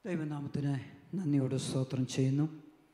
ദൈവനാമത്തിന് നന്ദിയോട് സ്തോത്രം ചെയ്യുന്നു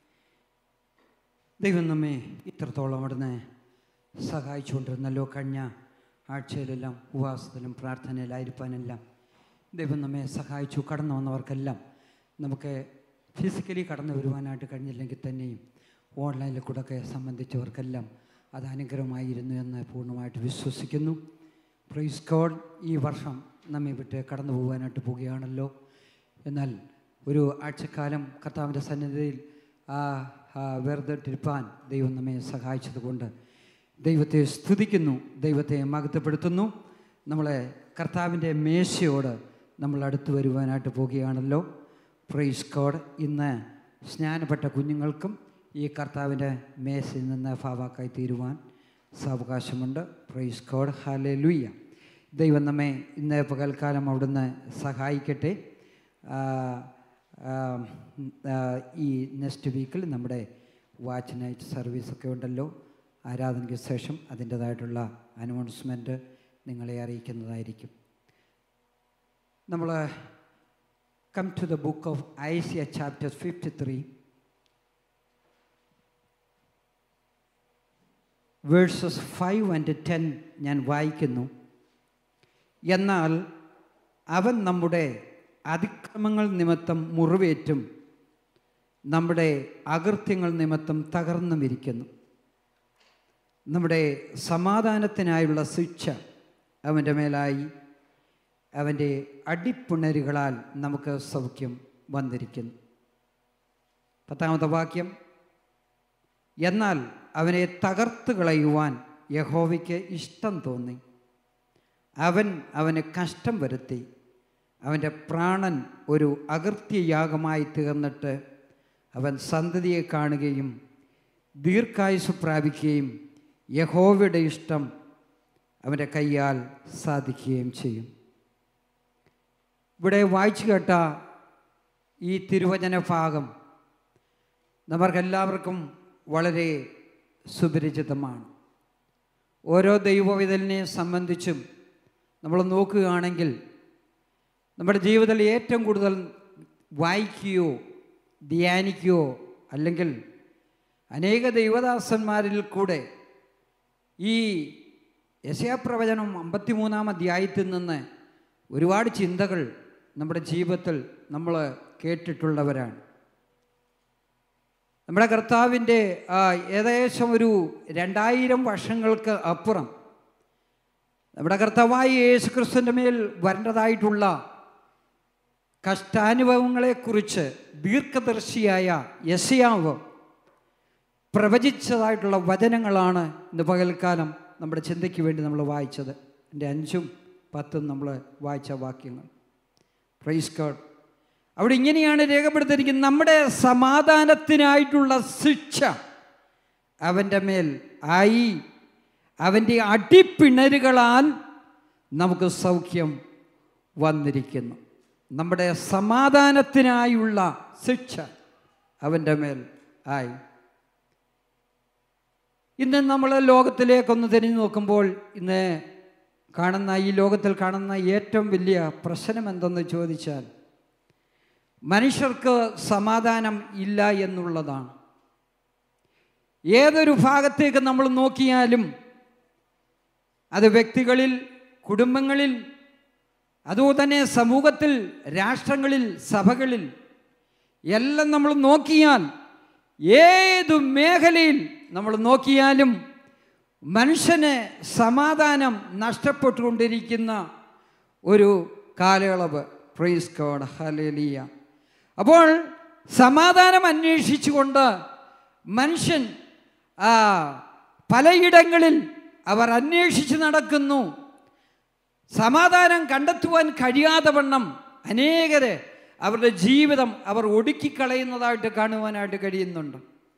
ദൈവം നമ്മെ ഇത്രത്തോളം അവിടുന്ന് സഹായിച്ചുകൊണ്ടിരുന്നല്ലോ കഴിഞ്ഞ ആഴ്ചയിലെല്ലാം ഉപവാസത്തിലും പ്രാർത്ഥനയിലായിരിക്കാനെല്ലാം ദൈവം നമ്മെ സഹായിച്ചു കടന്നു വന്നവർക്കെല്ലാം നമുക്ക് ഫിസിക്കലി കടന്നു വരുവാനായിട്ട് കഴിഞ്ഞില്ലെങ്കിൽ തന്നെയും ഓൺലൈനിൽ കൂടെയൊക്കെ സംബന്ധിച്ചവർക്കെല്ലാം അത് അനുഗ്രഹമായിരുന്നു എന്ന് പൂർണ്ണമായിട്ട് വിശ്വസിക്കുന്നു പ്രൈസ് ഗോഡ് ഈ വർഷം നമ്മെ വിട്ട് കടന്നു പോകാനായിട്ട് പോവുകയാണല്ലോ എന്നാൽ ഒരു ആഴ്ചക്കാലം കർത്താവിൻ്റെ സന്നിധിയിൽ ആ ആ വെറുതെ ഇരിപ്പാൻ ദൈവം നമ്മെ സഹായിച്ചതുകൊണ്ട് ദൈവത്തെ സ്തുതിക്കുന്നു ദൈവത്തെ മഹത്വപ്പെടുത്തുന്നു നമ്മളെ കർത്താവിൻ്റെ മേശയോട് നമ്മൾ അടുത്ത് വരുവാനായിട്ട് പോവുകയാണല്ലോ പ്രൈസ് കോഡ് ഇന്ന് സ്നാനപ്പെട്ട കുഞ്ഞുങ്ങൾക്കും ഈ കർത്താവിൻ്റെ മേശയിൽ നിന്ന് ഭാവാക്കായി തീരുവാൻ സാവകാശമുണ്ട് പ്രൈസ് കോഡ് ഹാലെ ലുയ്യ ദൈവം നമ്മെ ഇന്ന് പകൽക്കാലം അവിടുന്ന് സഹായിക്കട്ടെ ആ, ആ, ആ, ഈ നെക്സ്റ്റ് വീക്കിൽ നമ്മുടെ വാച്ച് നൈറ്റ് സർവീസൊക്കെ ഉണ്ടല്ലോ ആരാധനയ്ക്ക് ശേഷം അതിൻ്റേതായിട്ടുള്ള അനൗൺസ്മെൻറ്റ് നിങ്ങളെ അറിയിക്കുന്നതായിരിക്കും നമ്മൾ come to the book of Isaiah chapter fifty three verses five and ten ഞാൻ വായിക്കുന്നു എന്നാൽ അവൻ നമ്മുടെ അതിക്രമങ്ങൾ നിമിത്തം മുറിവേറ്റും നമ്മുടെ അകൃത്യങ്ങൾ നിമിത്തം തകർന്നും ഇരിക്കുന്നു നമ്മുടെ സമാധാനത്തിനായുള്ള ശിക്ഷ അവൻ്റെ മേലായി അവൻ്റെ അടിപ്പിണരുകളാൽ നമുക്ക് സൗഖ്യം വന്നിരിക്കുന്നു പത്താമത്തെ വാക്യം എന്നാൽ അവനെ തകർത്ത് കളയുവാൻ യഹോവയ്ക്ക് ഇഷ്ടം തോന്നി അവൻ അവന് കഷ്ടം വരുത്തി അവൻ്റെ പ്രാണൻ ഒരു അകൃത്യയാഗമായി തീർന്നിട്ട് അവൻ സന്തതിയെ കാണുകയും ദീർഘായുസ് പ്രാപിക്കുകയും യഹോവയുടെ ഇഷ്ടം അവൻ്റെ കയ്യാൽ സാധിക്കുകയും ചെയ്യും ഇവിടെ വായിച്ചു കേട്ട ഈ തിരുവചന ഭാഗം നമുക്കെല്ലാവർക്കും വളരെ സുപരിചിതമാണ് ഓരോ ദൈവവിതലിനെ സംബന്ധിച്ചും നമ്മൾ നോക്കുകയാണെങ്കിൽ നമ്മുടെ ജീവിതത്തിൽ ഏറ്റവും കൂടുതൽ വായിക്കുകയോ ധ്യാനിക്കുകയോ അല്ലെങ്കിൽ അനേക ദൈവദാസന്മാരിൽ കൂടെ ഈ യശയാപ്രവചനം അമ്പത്തിമൂന്നാം അധ്യായത്തിൽ നിന്ന് ഒരുപാട് ചിന്തകൾ നമ്മുടെ ജീവിതത്തിൽ നമ്മൾ കേട്ടിട്ടുള്ളവരാണ് നമ്മുടെ കർത്താവിൻ്റെ ആ, ഏകദേശം ഒരു രണ്ടായിരം വർഷങ്ങൾക്ക് അപ്പുറം നമ്മുടെ കർത്താവായ യേശു ക്രിസ്തുവിൻ്റെ മേൽ വരേണ്ടതായിട്ടുള്ള കഷ്ടാനുഭവങ്ങളെക്കുറിച്ച് ദീർഘദർശിയായ യശയാവ് പ്രവചിച്ചതായിട്ടുള്ള വചനങ്ങളാണ് ഇന്ന് പകൽക്കാലം നമ്മുടെ ചിന്തയ്ക്ക് വേണ്ടി നമ്മൾ വായിച്ചത് എൻ്റെ അഞ്ചും പത്തും നമ്മൾ വായിച്ച വാക്യങ്ങൾ പ്രൈസ് ഗോഡ് അവിടെ ഇങ്ങനെയാണ് രേഖപ്പെടുത്തിയിരിക്കുന്നത് നമ്മുടെ സമാധാനത്തിനായിട്ടുള്ള ശിക്ഷ അവൻ്റെ മേൽ ആയി അവൻ്റെ അടിപ്പിണരുകളാൽ നമുക്ക് സൗഖ്യം വന്നിരിക്കുന്നു നമ്മുടെ സമാധാനത്തിനായുള്ള ശിക്ഷ അവൻ്റെ മേൽ ആയി ഇന്ന് നമ്മൾ ലോകത്തിലേക്കൊന്ന് തിരിഞ്ഞു നോക്കുമ്പോൾ ഇന്ന് കാണുന്ന ഈ ലോകത്തിൽ കാണുന്ന ഏറ്റവും വലിയ പ്രശ്നം എന്തെന്ന് ചോദിച്ചാൽ മനുഷ്യർക്ക് സമാധാനം ഇല്ല എന്നുള്ളതാണ് ഏതൊരു ഭാഗത്തേക്ക് നമ്മൾ നോക്കിയാലും അത് വ്യക്തികളിൽ കുടുംബങ്ങളിൽ അതുപോലെ തന്നെ സമൂഹത്തിൽ രാഷ്ട്രങ്ങളിൽ സഭകളിൽ എല്ലാം നമ്മൾ നോക്കിയാൽ ഏതു മേഖലയിൽ നമ്മൾ നോക്കിയാലും മനുഷ്യന് സമാധാനം നഷ്ടപ്പെട്ടുകൊണ്ടിരിക്കുന്ന ഒരു കാലയളവ് പ്രൈസ് കോഡ് ഹലേലിയ അപ്പോൾ സമാധാനം അന്വേഷിച്ചുകൊണ്ട് മനുഷ്യൻ ആ, പലയിടങ്ങളിൽ അവർ അന്വേഷിച്ച് നടക്കുന്നു സമാധാനം കണ്ടെത്തുവാൻ കഴിയാതെ വണ്ണം അനേകരെ അവരുടെ ജീവിതം അവർ ഒടുക്കിക്കളയുന്നതായിട്ട് കാണുവാനായിട്ട് കഴിയുന്നുണ്ട്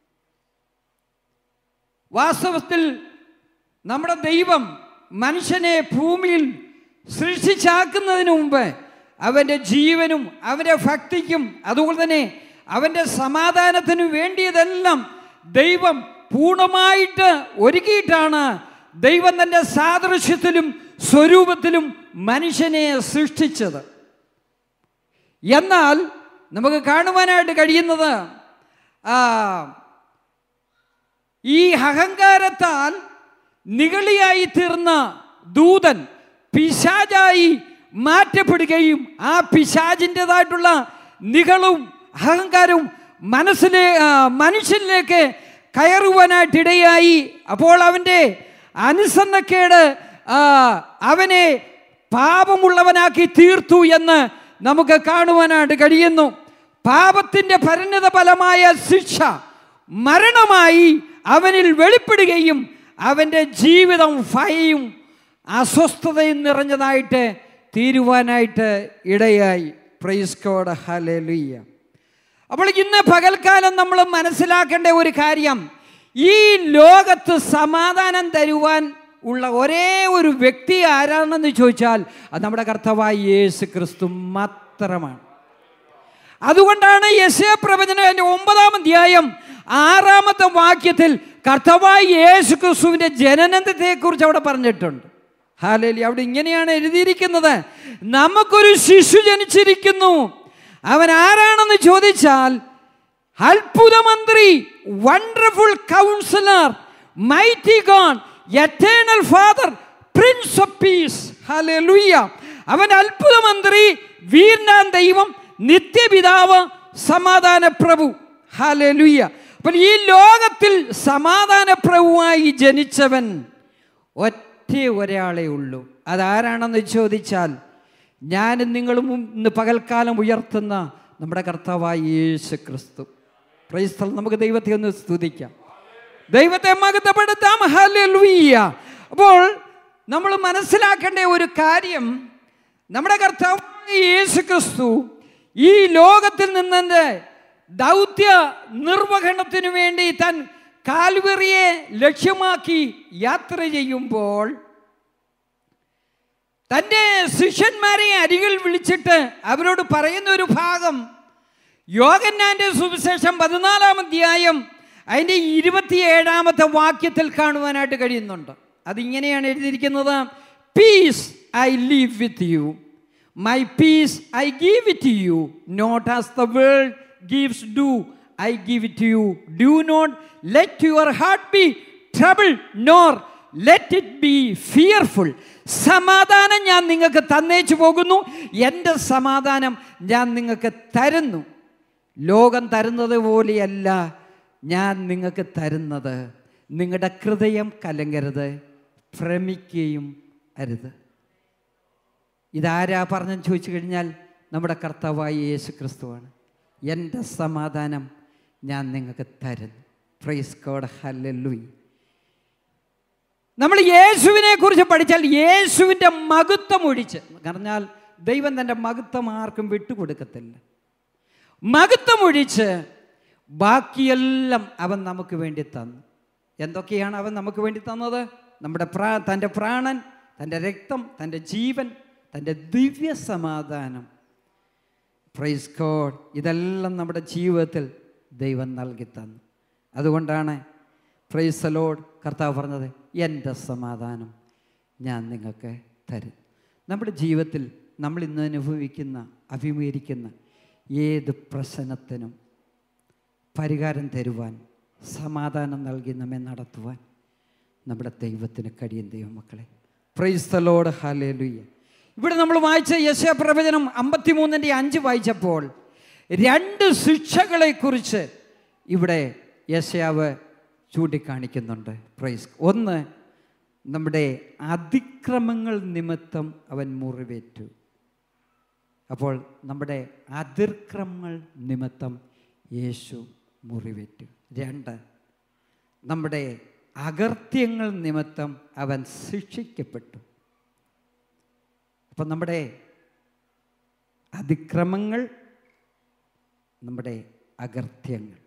വാസ്തവത്തിൽ നമ്മുടെ ദൈവം മനുഷ്യനെ ഭൂമിയിൽ സൃഷ്ടിച്ചാക്കുന്നതിന് മുമ്പ് അവൻ്റെ ജീവനും അവൻ്റെ ഭക്തിക്കും അതുപോലെ തന്നെ അവൻ്റെ സമാധാനത്തിനും വേണ്ടിയതെല്ലാം ദൈവം പൂർണ്ണമായിട്ട് ഒരുക്കിയിട്ടാണ് ദൈവം തൻ്റെ സാദൃശ്യത്തിലും സ്വരൂപത്തിലും മനുഷ്യനെ സൃഷ്ടിച്ചത് എന്നാൽ നമുക്ക് കാണുവാനായിട്ട് കഴിയുന്നത് ആ, ഈ അഹങ്കാരത്താൽ നിഗളിയായി തീർന്ന ദൂതൻ പിശാചായി മാറ്റപ്പെടുകയും ആ പിശാചിൻ്റെതായിട്ടുള്ള നികളും അഹങ്കാരവും മനസ്സിലെ ആ, മനുഷ്യനിലേക്ക് കയറുവാനായിട്ടിടയായി അപ്പോൾ അവൻ്റെ അനുസരണക്കേട് ആ, അവനെ പാപമുള്ളവനാക്കി തീർത്തു എന്ന് നമുക്ക് കാണുവാനായിട്ട് കഴിയുന്നു പാപത്തിൻ്റെ പരിണിത ഫലമായ ശിക്ഷ മരണമായി അവനിൽ വെളിപ്പെടുകയും അവൻ്റെ ജീവിതം ഭയവും അസ്വസ്ഥതയും നിറഞ്ഞതായിട്ട് തീരുവാനായിട്ട് ഇടയായി പ്രൈസ് കോഡ് ഹലലുയ്യ അപ്പോൾ ഇന്ന് പകൽക്കാലം നമ്മൾ മനസ്സിലാക്കേണ്ട ഒരു കാര്യം ഈ ലോകത്ത് സമാധാനം തരുവാൻ ഉള്ള ഒരേ ഒരു വ്യക്തി ആരാണെന്ന് ചോദിച്ചാൽ അത് നമ്മുടെ കർത്താവായ യേശു ക്രിസ്തു മാത്രമാണ് അതുകൊണ്ടാണ് യശയ പ്രവചനം എൻ്റെ ഒമ്പതാം അധ്യായം ആറാമത്തെ വാക്യത്തിൽ കർത്താവായ യേശു ക്രിസ്തുവിൻ്റെ ജനനത്തെക്കുറിച്ച് അവിടെ പറഞ്ഞിട്ടുണ്ട് ഹാലേലി അവിടെ ഇങ്ങനെയാണ് എഴുതിയിരിക്കുന്നത് നമുക്കൊരു ശിശു ജനിച്ചിരിക്കുന്നു അവൻ ആരാണെന്ന് ചോദിച്ചാൽ അത്ഭുതമന്ത്രി wonderful counsellor mighty God eternal father prince of peace hallelujah അവൻ അത്ഭുതമന്ത്രി വീരനാം ദൈവം നിത്യപിതാവ് സമാധാന പ്രഭു ഹല്ലേലൂയ അപ്പോൾ ഈ ലോകത്തിൽ സമാധാന പ്രഭുവായി ജനിച്ചവൻ ഒറ്റ ഒരാളേ ഉള്ളൂ അതാരാണെന്ന് ചോദിച്ചാൽ ഞാനും നിങ്ങളും ഇന്ന് പകൽക്കാലം ഉയർത്തുന്ന നമ്മുടെ കർത്താവായ യേശു ക്രിസ്തു ക്രൈസ്തവ നമുക്ക് ദൈവത്തെ ഒന്ന് സ്തുതിക്കാം ദൈവത്തെ മകത്തപ്പെടുത്താം ഹല്ലേലൂയ അപ്പോൾ നമ്മൾ മനസ്സിലാക്കേണ്ട ഒരു കാര്യം നമ്മുടെ കർത്താവ് യേശു ക്രിസ്തു ഈ ലോകത്തിൽ നിന്നെ ദൗത്യ നിർവഹണത്തിനു വേണ്ടി താൻ കാൽവെറിയെ ലക്ഷ്യമാക്കി യാത്ര ചെയ്യുമ്പോൾ തൻ്റെ ശിഷ്യന്മാരെ അരികിൽ വിളിച്ചിട്ട് അവരോട് പറയുന്ന ഒരു ഭാഗം യോഗന്നാന്റെ സുവിശേഷം പതിനാലാം അധ്യായം അതിൻ്റെ ഇരുപത്തിയേഴാമത്തെ വാക്യത്തിൽ കാണുവാനായിട്ട് കഴിയുന്നുണ്ട് അതിങ്ങനെയാണ് എഴുതിയിരിക്കുന്നത് peace I leave with you my peace I give it you not as the world gives do I give it you do not let your heart be trouble nor let it be fearful സമാധാനം ഞാൻ നിങ്ങൾക്ക് തന്നേച്ചു പോകുന്നു എൻ്റെ സമാധാനം ഞാൻ നിങ്ങൾക്ക് തരുന്നു ലോകം തരുന്നത് പോലെയല്ല ഞാൻ നിങ്ങൾക്ക് തരുന്നത് നിങ്ങളുടെ ഹൃദയം കലങ്കരുത് ഭ്രമിക്കുകയും അരുത് ഇതാരാ പറഞ്ഞെന്ന് ചോദിച്ചു കഴിഞ്ഞാൽ നമ്മുടെ കർത്താവായ യേശു ക്രിസ്തുവാണ് എൻ്റെ സമാധാനം ഞാൻ നിങ്ങൾക്ക് തരുന്നു പ്രൈസ് കോഡ് ഹല്ലേലൂയ നമ്മൾ യേശുവിനെ കുറിച്ച് പഠിച്ചാൽ യേശുവിൻ്റെ മഹത്വം ഒഴിച്ച് പറഞ്ഞാൽ ദൈവം തൻ്റെ മഹത്വം ആർക്കും വിട്ടുകൊടുക്കത്തില്ല മഹത്വം ഒഴിച്ച് ബാക്കിയെല്ലാം അവൻ നമുക്ക് വേണ്ടി തന്നു എന്തൊക്കെയാണ് അവൻ നമുക്ക് വേണ്ടി തന്നത് നമ്മുടെ പ്രാ തൻ്റെ പ്രാണൻ തൻ്റെ രക്തം തൻ്റെ ജീവൻ തൻ്റെ ദിവ്യ സമാധാനം പ്രൈസ് കോഡ് ഇതെല്ലാം നമ്മുടെ ജീവിതത്തിൽ ദൈവം നൽകി തന്നു അതുകൊണ്ടാണ് പ്രൈസ് ലോഡ് കർത്താവ് പറഞ്ഞത് എൻ്റെ സമാധാനം ഞാൻ നിങ്ങൾക്ക് തരും നമ്മുടെ ജീവിതത്തിൽ നമ്മൾ ഇന്ന് അനുഭവിക്കുന്ന അഭിമുഖീകരിക്കുന്ന ഏത് പ്രശ്നത്തിനും പരിഹാരം തരുവാൻ സമാധാനം നൽകി നമ്മെ നടത്തുവാൻ നമ്മുടെ ദൈവത്തിന് കഴിയും ദൈവമക്കളെ പ്രൈസ് ദ ലോഡ് ഹാലേലുയ്യ ഇവിടെ നമ്മൾ വായിച്ച യശ പ്രവചനം അമ്പത്തിമൂന്നിൻ്റെ അഞ്ച് വായിച്ചപ്പോൾ രണ്ട് ശിക്ഷകളെക്കുറിച്ച് ഇവിടെ യശയാവ് ചൂണ്ടിക്കാണിക്കുന്നുണ്ട് പ്രൈസ് ഒന്ന് നമ്മുടെ അതിക്രമങ്ങൾ നിമിത്തം അവൻ മുറിവേറ്റു അപ്പോൾ നമ്മുടെ അതിർക്രമങ്ങൾ നിമിത്തം യേശു മുറിവേറ്റു രണ്ട് നമ്മുടെ അകർത്യങ്ങൾ നിമിത്തം അവൻ ശിക്ഷിക്കപ്പെട്ടു അപ്പം നമ്മുടെ അതിക്രമങ്ങൾ നമ്മുടെ അകർത്യങ്ങൾ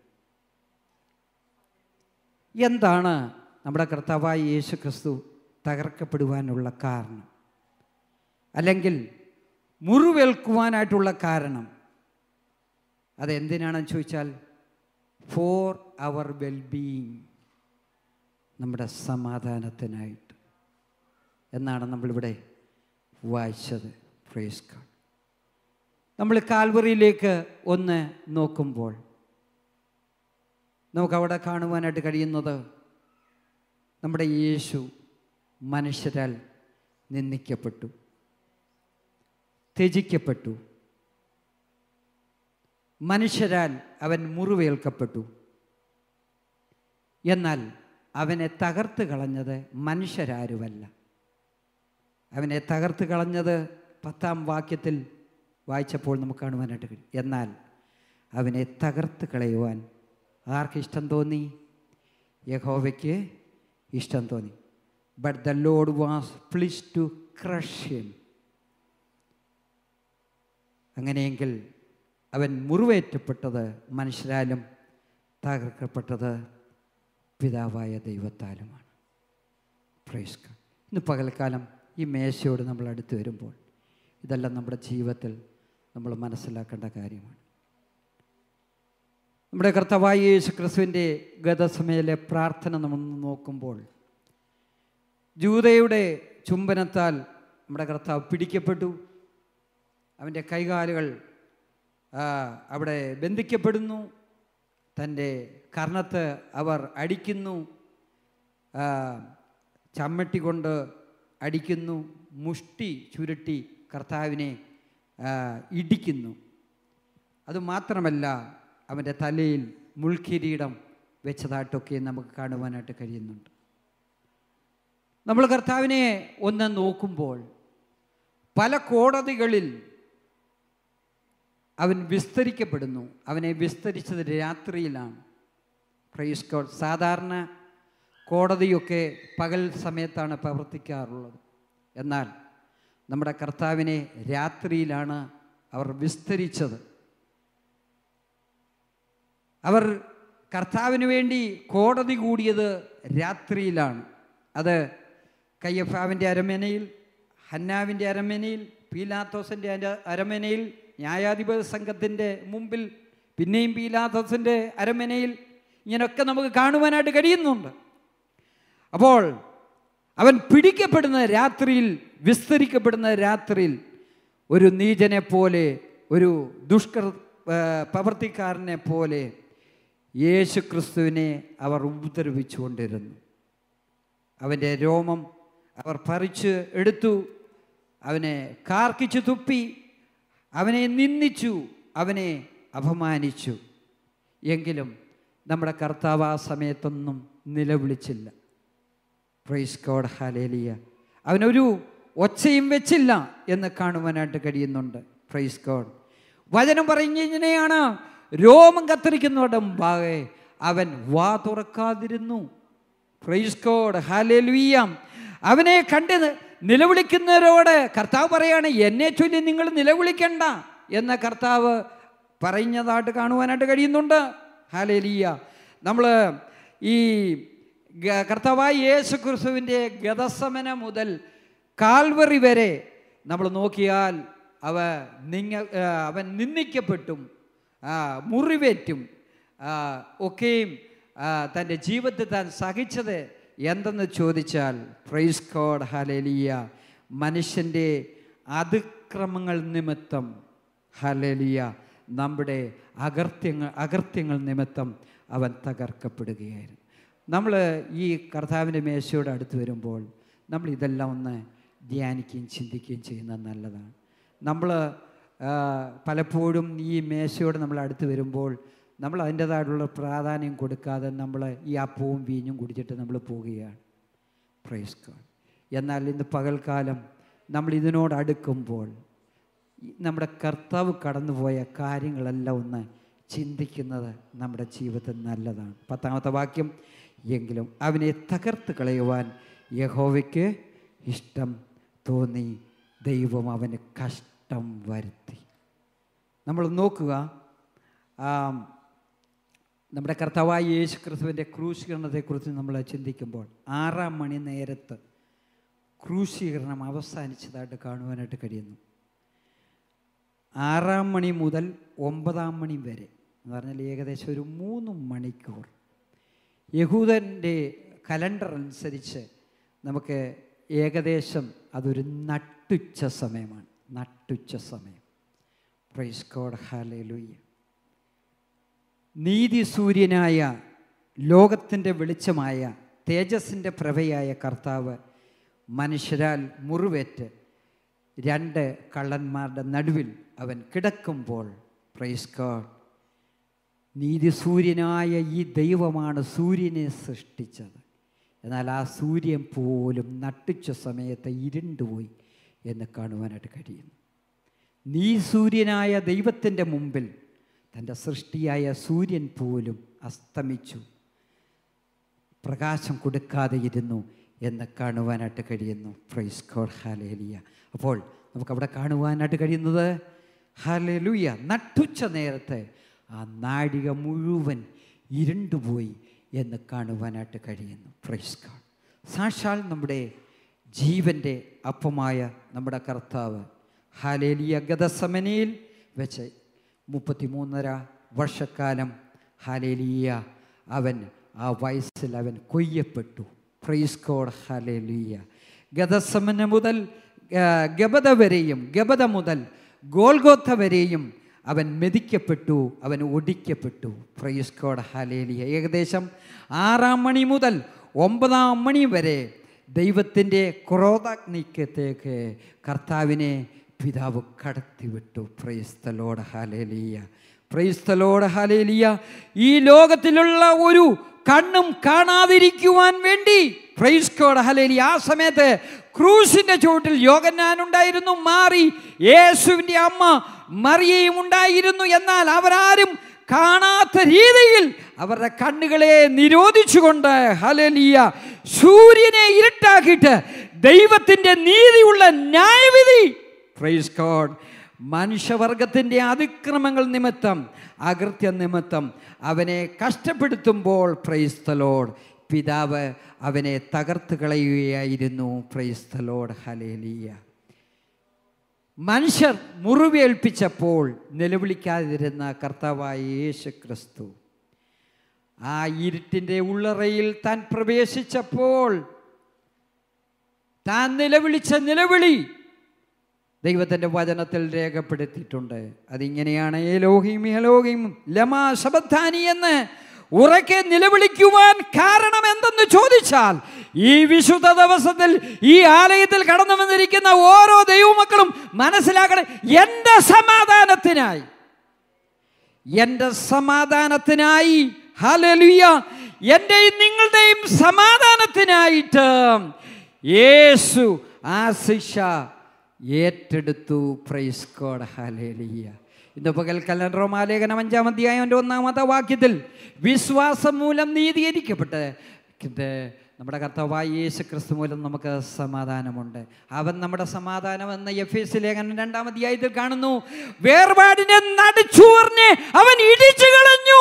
എന്താണ് നമ്മുടെ കർത്താവായ യേശു ക്രിസ്തു തകർക്കപ്പെടുവാനുള്ള കാരണം അല്ലെങ്കിൽ മുറിവേൽക്കുവാനായിട്ടുള്ള കാരണം അതെന്തിനാണെന്ന് ചോദിച്ചാൽ ഫോർ അവർ വെൽബീയിങ് നമ്മുടെ സമാധാനത്തിനായിട്ട് എന്നാണ് നമ്മളിവിടെ വായിച്ചത് പ്രേസ് ഗോഡ് നമ്മൾ കാൽവറിയിലേക്ക് ഒന്ന് നോക്കുമ്പോൾ നമുക്കവിടെ കാണുവാനായിട്ട് കഴിയുന്നത് നമ്മുടെ യേശു മനുഷ്യരാൽ നിന്ദിക്കപ്പെട്ടു ത്യജിക്കപ്പെട്ടു മനുഷ്യരാൽ അവൻ മുറിവേൽക്കപ്പെട്ടു എന്നാൽ അവനെ തകർത്ത് കളഞ്ഞത് മനുഷ്യരാരുമല്ല അവനെ തകർത്ത് കളഞ്ഞത് പത്താം വാക്യത്തിൽ വായിച്ചപ്പോൾ നമുക്ക് കാണുവാനായിട്ട് കഴിയും എന്നാൽ അവനെ തകർത്ത് കളയുവാൻ ആർക്ക് ഇഷ്ടം തോന്നി യഹോവയ്ക്ക് ഇഷ്ടം തോന്നി but the Lord was please to crush him അങ്ങനെയെങ്കിൽ അവൻ മുറിവേറ്റപ്പെട്ടത് മനുഷ്യരാലും തകർക്കപ്പെട്ടത് പിതാവായ ദൈവത്താലുമാണ് പ്രൈസ് ഗോഡ്. ഇന്ന് പകൽക്കാലം ഈ മേശയോട് നമ്മൾ അടുത്ത് വരുമ്പോൾ ഇതെല്ലാം നമ്മുടെ ജീവിതത്തിൽ നമ്മൾ മനസ്സിലാക്കേണ്ട കാര്യമാണ് നമ്മുടെ കർത്താവായ യേശു ക്രിസ്തുവിൻ്റെ ഗതസമയിലെ പ്രാർത്ഥന നമ്മൾ നോക്കുമ്പോൾ ജൂതയുടെ ചുംബനത്താൽ നമ്മുടെ കർത്താവ് പിടിക്കപ്പെട്ടു അവൻ്റെ കൈകാലുകൾ ആ, അവിടെ ബന്ധിക്കപ്പെടുന്നു തൻ്റെ കർണത്ത് അവർ അടിക്കുന്നു ആ, ചമ്മട്ടി കൊണ്ട് അടിക്കുന്നു മുഷ്ടി ചുരുട്ടി കർത്താവിനെ ആ, ഇടിക്കുന്നു അതുമാത്രമല്ല അവൻ്റെ തലയിൽ മുൾക്കിരീടം വെച്ചതായിട്ടൊക്കെ നമുക്ക് കാണുവാനായിട്ട് കഴിയുന്നുണ്ട് നമ്മൾ കർത്താവിനെ ഒന്ന് നോക്കുമ്പോൾ പല കോടതികളിൽ അവൻ വിസ്തരിക്കപ്പെടുന്നു അവനെ വിസ്തരിച്ചത് രാത്രിയിലാണ് പ്രൈസ് ഗോഡ് സാധാരണ കോടതിയൊക്കെ പകൽ സമയത്താണ് പ്രവർത്തിക്കാറുള്ളത് എന്നാൽ നമ്മുടെ കർത്താവിനെ രാത്രിയിലാണ് അവർ വിസ്തരിച്ചത് അവർ കർത്താവിന് വേണ്ടി കോടതി കൂടിയത് രാത്രിയിലാണ് അത് കയ്യഫാവിൻ്റെ അരമനയിൽ ഹന്നാവിൻ്റെ അരമനയിൽ പീലാത്തോസിൻ്റെ അര- അരമനയിൽ ന്യായാധിപത സംഘത്തിൻ്റെ മുമ്പിൽ പിന്നെയും പീലാത്തോസിൻ്റെ അരമനയിൽ ഇങ്ങനെയൊക്കെ നമുക്ക് കാണുവാനായിട്ട് കഴിയുന്നുണ്ട് അപ്പോൾ അവൻ പിടിക്കപ്പെടുന്ന രാത്രിയിൽ വിസ്തരിക്കപ്പെടുന്ന രാത്രിയിൽ ഒരു നീചനെ പോലെ ഒരു ദുഷ്കൃ ആ, പ്രവർത്തിക്കാരനെ പോലെ യേശു ക്രിസ്തുവിനെ അവർ ഉപദ്രവിച്ചുകൊണ്ടിരുന്നു അവൻ്റെ രോമം അവർ പറിച്ച് എടുത്തു അവനെ കാർക്കിച്ചു തുപ്പി അവനെ നിന്ദിച്ചു അവനെ അപമാനിച്ചു എങ്കിലും നമ്മുടെ കർത്താവ് ആ സമയത്തൊന്നും നിലവിളിച്ചില്ല പ്രൈസ് ഗോഡ് ഹാലേലിയ അവനൊരു ഒച്ചയും വെച്ചില്ല എന്ന് കാണുവാനായിട്ട് കഴിയുന്നുണ്ട് പ്രൈസ് ഗോഡ് വചനം പറഞ്ഞിങ്ങനെയാണ് രോമം കത്തിരിക്കുന്നവരുടെ മുമ്പാകെ അവൻ വാ തുറക്കാതിരുന്നു പ്രൈസ് ഗോഡ് ഹാലേലുയ്യാം അവനെ കണ്ട് നിലവിളിക്കുന്നവരോട് കർത്താവ് പറയാണ് എന്നെ ചൊല്ലി നിങ്ങൾ നിലവിളിക്കണ്ട എന്ന കർത്താവ് പറഞ്ഞതായിട്ട് കാണുവാനായിട്ട് കഴിയുന്നുണ്ട് ഹാലേലിയ നമ്മൾ ഈ ഗ- കർത്താവായ യേശു ക്രിസ്തുവിൻ്റെ ഗതസമന മുതൽ കാൽവറി വരെ നമ്മൾ നോക്കിയാൽ അവ നിങ്ങ ആ, അവൻ നിന്ദിക്കപ്പെട്ടും ആ, മുറിവേറ്റും ആ, ഒക്കെയും ആ, തൻ്റെ ജീവിതത്തിൽ താൻ സഹിച്ചത് എന്തെന്ന് ചോദിച്ചാൽ പ്രൈസ് കോഡ് ഹലേലിയ മനുഷ്യൻ്റെ അതിക്രമങ്ങൾ നിമിത്തം ഹലേലിയ നമ്മുടെ അകർത്യങ്ങൾ അകർത്യങ്ങൾ നിമിത്തം അവൻ തകർക്കപ്പെടുകയായിരുന്നു നമ്മൾ ഈ കർത്താവിൻ്റെ മേശയോട് അടുത്ത് വരുമ്പോൾ നമ്മൾ ഇതെല്ലാം ഒന്ന് ധ്യാനിക്കുകയും ചിന്തിക്കുകയും ചെയ്യുന്നത് നല്ലതാണ് നമ്മൾ ആ, പലപ്പോഴും ഈ മേശയോട് നമ്മൾ അടുത്ത് വരുമ്പോൾ നമ്മൾ അതിൻ്റേതായിട്ടുള്ള പ്രാധാന്യം കൊടുക്കാതെ നമ്മൾ ഈ അപ്പവും വീഞ്ഞും കുടിച്ചിട്ട് നമ്മൾ പോവുകയാണ് പ്രൈസ് ഗോഡ് എന്നാൽ ഇന്ന് പകൽക്കാലം നമ്മൾ ഇതിനോട് അടുക്കുമ്പോൾ ഈ നമ്മുടെ കർത്താവ് കടന്നുപോയ കാര്യങ്ങളെല്ലാം ഒന്ന് ചിന്തിക്കുന്നത് നമ്മുടെ ജീവിതത്തിൽ നല്ലതാണ് പത്താമത്തെ വാക്യം എങ്കിലും അവനെ തകർത്ത് കളയുവാൻ യഹോവയ്ക്ക് ഇഷ്ടം തോന്നി ദൈവം അവന് കഷ്ടം വരുത്തി നമ്മൾ നോക്കുക ആ, നമ്മുടെ കർത്താവായ യേശു ക്രിസ്തുവിൻ്റെ ക്രൂശീകരണത്തെക്കുറിച്ച് നമ്മൾ ചിന്തിക്കുമ്പോൾ ആറാം മണി നേരത്ത് ക്രൂശീകരണം അവസാനിച്ചതായിട്ട് കാണുവാനായിട്ട് കഴിയുന്നു ആറാം മണി മുതൽ ഒമ്പതാം മണി വരെ എന്ന് പറഞ്ഞാൽ ഏകദേശം ഒരു മൂന്ന് മണിക്കൂർ യഹൂദൻ്റെ കലണ്ടർ അനുസരിച്ച് നമുക്ക് ഏകദേശം അതൊരു നട്ടുച്ച സമയമാണ് നട്ടുച്ച സമയം പ്രൈസ് കോഡ് ഹാലൂയ്യ നീതി സൂര്യനായ ലോകത്തിൻ്റെ വെളിച്ചമായ തേജസ്സിൻ്റെ പ്രഭയായ കർത്താവ് മനുഷ്യരാൽ മുറിവേറ്റ് രണ്ട് കള്ളന്മാരുടെ നടുവിൽ അവൻ കിടക്കുമ്പോൾ പ്രൈസ് ഗോഡ് നീതി സൂര്യനായ ഈ ദൈവമാണ് സൂര്യനെ സൃഷ്ടിച്ചത് എന്നാൽ ആ സൂര്യൻ പോലും നട്ടുച്ച സമയത്ത് ഇരുണ്ടുപോയി എന്ന് കാണുവാനായിട്ട് കഴിയുന്നു നീ സൂര്യനായ ദൈവത്തിൻ്റെ മുമ്പിൽ തൻ്റെ സൃഷ്ടിയായ സൂര്യൻ പോലും അസ്തമിച്ചു പ്രകാശം കൊടുക്കാതെ ഇരുന്നു എന്ന് കാണുവാനായിട്ട് കഴിയുന്നു പ്രൈസ് കോഡ് ഹാലേലിയ അപ്പോൾ നമുക്കവിടെ കാണുവാനായിട്ട് കഴിയുന്നത് ഹാലേലുയ നട്ടുച്ച നേരത്തെ ആ നാഴിക മുഴുവൻ ഇരുണ്ടുപോയി എന്ന് കാണുവാനായിട്ട് കഴിയുന്നു പ്രൈസ് കോഡ് സാക്ഷാൽ നമ്മുടെ ജീവൻ്റെ അപ്പമായ നമ്മുടെ കർത്താവ് ഹാലേലിയ ഗതസമനയിൽ വെച്ച് മുപ്പത്തിമൂന്നര വർഷക്കാലം ഹാലേലിയ അവൻ ആ വയസ്സിൽ അവൻ കൊയ്യപ്പെട്ടു പ്രൈസ് കോഡ് ഹാലേലിയ ഗതസമന മുതൽ ആ, ഗബത വരെയും ഗബത മുതൽ ഗോൽഗോത്ത വരെയും അവൻ മെതിക്കപ്പെട്ടു അവൻ ഒടിക്കപ്പെട്ടു പ്രൈസ് കോഡ് ഹാലേലിയ ഏകദേശം ആറാം മണി മുതൽ ഒമ്പതാം മണി വരെ ദൈവത്തിൻ്റെ ക്രോധാഗ്നിക്കത്തേക്ക് കർത്താവിനെ പിതാവ് കടത്തിവിട്ടു പ്രൈസ്തലോട് ഹാലേലിയ പ്രൈസ്തലോട് ഹാലേലിയ ഈ ലോകത്തിലുള്ള ഒരു കണ്ണും കാണാതിരിക്കുവാൻ വേണ്ടി പ്രൈസ്കോട് ഹലേലി ആ സമയത്ത് ക്രൂസിന്റെ ചുവട്ടിൽ യോഗന്നാൻ ഉണ്ടായിരുന്നു മാറി യേശുവിൻ്റെ അമ്മ മറിയയും ഉണ്ടായിരുന്നു എന്നാൽ അവരാരും കാണാത്ത രീതിയിൽ അവരുടെ കണ്ണുകളെ നിരോധിച്ചുകൊണ്ട് ഹലലിയ സൂര്യനെ ഇരുട്ടാക്കിയിട്ട് ദൈവത്തിൻ്റെ നീതിയുള്ള ന്യായവിധി പ്രൈസ് ഗോഡ് മനുഷ്യവർഗത്തിൻ്റെ അതിക്രമങ്ങൾ നിമിത്തം അകൃത്യ നിമിത്തം അവനെ കഷ്ടപ്പെടുത്തുമ്പോൾ പ്രൈസ്തലോഡ് പിതാവ് അവനെ തകർത്ത് കളയുകയായിരുന്നു പ്രൈസ്തലോഡ് ഹലേലിയ മനുഷ്യർ മുറിവേൽപ്പിച്ചപ്പോൾ നിലവിളിക്കാതിരുന്ന കർത്താവായ യേശു ക്രിസ്തു ആ ഇരുട്ടിൻ്റെ ഉള്ളറയിൽ താൻ പ്രവേശിച്ചപ്പോൾ താൻ നിലവിളിച്ച നിലവിളി ദൈവത്തിൻ്റെ വചനത്തിൽ രേഖപ്പെടുത്തിയിട്ടുണ്ട് അതിങ്ങനെയാണ് ഏലോഹിം ഏലോഹിം ലമാ ശബദ്ധാനി എന്ന് ഉറക്കെ നിലവിളിക്കുവാൻ കാരണം എന്തെന്ന് ചോദിച്ചാൽ ഈ വിശുദ്ധ ദിവസത്തിൽ ഈ ആലയത്തിൽ കടന്നു വന്നിരിക്കുന്ന ഓരോ ദൈവമക്കളും മനസ്സിലാക്കണം എൻ്റെ സമാധാനത്തിനായി എൻ്റെ സമാധാനത്തിനായി ഹലലുയ എൻ്റെയും നിങ്ങളുടെയും സമാധാനത്തിനായിട്ട് യേശു ആ ശിക്ഷ ഏറ്റെടുത്തു പ്രൈസ് കോഡ് ഹലേലിയ ഇന്ന് പകൽക്കാലം റോമാലേഖനം അഞ്ചാം അധ്യായം എൻ്റെ ഒന്നാമത്തെ വാക്യത്തിൽ വിശ്വാസം മൂലം നീതീകരിക്കപ്പെട്ട് ഇത് നമ്മുടെ കർത്താവായ യേശു ക്രിസ്തു മൂലം നമുക്ക് സമാധാനമുണ്ട് അവൻ നമ്മുടെ സമാധാനം എന്ന എഫ് എസ് ലേഖനം രണ്ടാം അധ്യായത്തിൽ കാണുന്നു വേർപാടിനെ നടിച്ചുവറിഞ്ഞ് അവൻ ഇടിച്ചു കളഞ്ഞു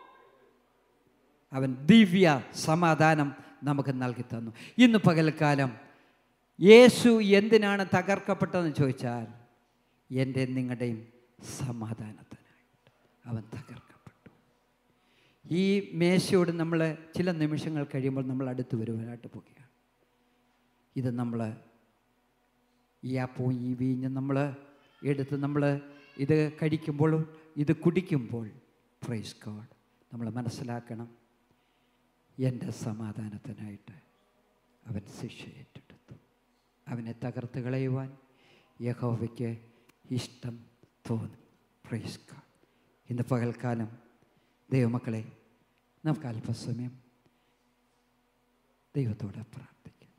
അവൻ ദിവ്യ സമാധാനം നമുക്ക് നൽകി തന്നു ഇന്ന് പകൽക്കാലം യേശു എന്തിനാണ് തകർക്കപ്പെട്ടതെന്ന് ചോദിച്ചാൽ എൻ്റെ നിങ്ങളുടെയും സമാധാനത്തിനായിട്ട് അവൻ തകർക്കപ്പെട്ടു ഈ മേശയോട് നമ്മൾ ചില നിമിഷങ്ങൾ കഴിയുമ്പോൾ നമ്മൾ അടുത്ത് വരുവാനായിട്ട് പോവുകയാണ് ഇത് നമ്മൾ ഈ അപ്പവും ഈ വീഞ്ഞും നമ്മൾ എടുത്ത് നമ്മൾ ഇത് കഴിക്കുമ്പോൾ ഇത് കുടിക്കുമ്പോൾ പ്രൈസ് ഗോഡ് നമ്മൾ മനസ്സിലാക്കണം എൻ്റെ സമാധാനത്തിനായിട്ട് അവൻ ശിക്ഷ ഏറ്റെടുത്തു അവനെ തകർത്ത് കളയുവാൻ യഹോവയ്ക്ക് ഇഷ്ടം തോന്നി പ്രൈസ് ഗോഡ് ഇന്ന് പകൽക്കാലം ദൈവമക്കളെ നമുക്ക് അല്പസമയം ദൈവത്തോടെ പ്രാർത്ഥിക്കാം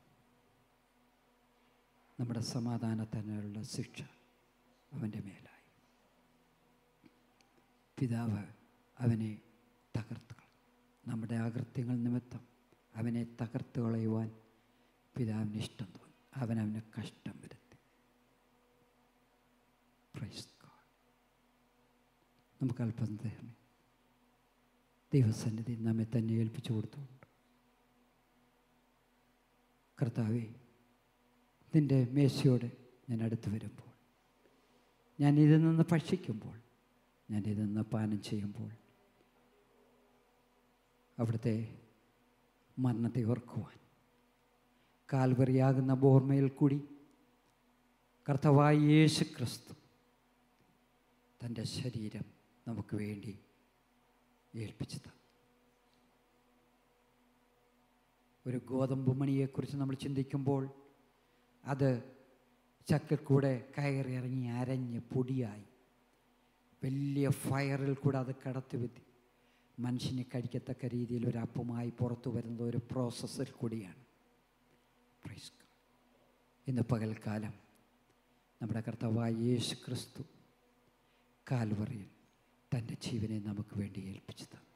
നമ്മുടെ സമാധാനത്തിനുള്ള ശിക്ഷ അവൻ്റെ മേലായി പിതാവ് അവനെ തകർത്ത് കളഞ്ഞു നമ്മുടെ അകൃത്യങ്ങൾ നിമിത്തം അവനെ തകർത്ത് കളയുവാൻ പിതാവിന് ഇഷ്ടം തോന്നി അവൻ അവനെ കഷ്ടം വരുത്തി പ്രൈസ് ഗോഡ് നമുക്ക് അല്പം ദൈവമേ ദൈവസന്നിധി നമ്മെ തന്നെ ഏൽപ്പിച്ചു കൊടുത്തുകൊണ്ട് കർത്താവേ നിൻ്റെ മേശയോട് ഞാൻ അടുത്ത് വരുമ്പോൾ ഞാൻ ഇതിൽ നിന്ന് ഭക്ഷിക്കുമ്പോൾ ഞാൻ ഇതിൽ നിന്ന് പാനം ചെയ്യുമ്പോൾ അവിടുത്തെ മരണത്തെ ഓർക്കുവാൻ കാൽവറിയാകുന്ന ബോർമയിൽ കൂടി കർത്തവായ യേശു ക്രിസ്തു തൻ്റെ ശരീരം നമുക്ക് വേണ്ടി ഏൽപ്പിച്ചു തന്നു ഒരു ഗോതമ്പ് മണിയെക്കുറിച്ച് നമ്മൾ ചിന്തിക്കുമ്പോൾ അത് ചക്കിൽ കൂടെ കയറി ഇറങ്ങി അരഞ്ഞ് പൊടിയായി വലിയ ഫയറിൽ കൂടെ അത് കടത്തിവിത്തി മനുഷ്യന് കഴിക്കത്തക്ക രീതിയിൽ ഒരു അപ്പമായി പുറത്തു വരുന്നത് ഒരു പ്രോസസ്സിൽ കൂടിയാണ് Praise God. ഇന്ന് പകൽക്കാലം നമ്മുടെ കർത്താവായ യേശു ക്രിസ്തു കാൽവറിയിൽ തൻ്റെ ജീവനെ നമുക്ക് വേണ്ടി ഏൽപ്പിച്ചു തന്നു